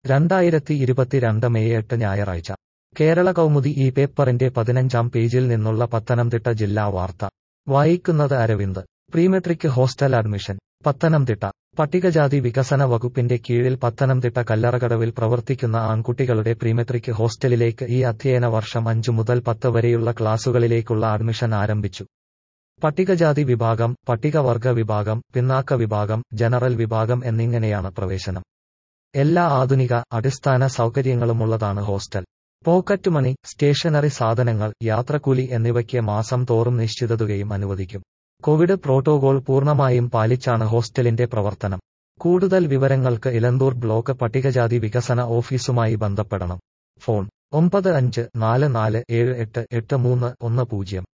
രണ്ടായിരത്തി ഇരുപത്തിരണ്ട് മെയ് എട്ട് ഞായറാഴ്ച കേരള കൗമുദി ഈ പേപ്പറിന്റെ പതിനഞ്ചാം പേജിൽ നിന്നുള്ള പത്തനംതിട്ട ജില്ലാ വാർത്ത വായിക്കുന്നത് Aravind pre-matric hostel admission Pathanamthitta പട്ടികജാതി വികസന വകുപ്പിന്റെ കീഴിൽ പത്തനംതിട്ട കല്ലറകടവിൽ പ്രവർത്തിക്കുന്ന ആൺകുട്ടികളുടെ പ്രീമെട്രിക് ഹോസ്റ്റലിലേക്ക് ഈ അധ്യയന വർഷം അഞ്ചു മുതൽ പത്ത് വരെയുള്ള ക്ലാസുകളിലേക്കുള്ള അഡ്മിഷൻ ആരംഭിച്ചു പട്ടികജാതി വിഭാഗം പട്ടികവർഗ വിഭാഗം പിന്നാക്ക വിഭാഗം ജനറൽ വിഭാഗം എന്നിങ്ങനെയാണ് പ്രവേശനം എല്ലാ ആധുനിക അടിസ്ഥാന സൗകര്യങ്ങളുമുള്ളതാണ് ഹോസ്റ്റൽ പോക്കറ്റ് മണി സ്റ്റേഷനറി സാധനങ്ങൾ യാത്രക്കൂലി എന്നിവയ്ക്ക് മാസം തോറും നിശ്ചിത തുകയും അനുവദിക്കും കോവിഡ് പ്രോട്ടോകോൾ പൂർണ്ണമായും പാലിച്ചാണ് ഹോസ്റ്റലിന്റെ പ്രവർത്തനം കൂടുതൽ വിവരങ്ങൾക്ക് ഇലന്തൂർ ബ്ലോക്ക് പട്ടികജാതി വികസന ഓഫീസുമായി ബന്ധപ്പെടണം ഫോൺ ഒമ്പത് അഞ്ച് നാല് നാല് ഏഴ് എട്ട് എട്ട് മൂന്ന് ഒന്ന് പൂജ്യം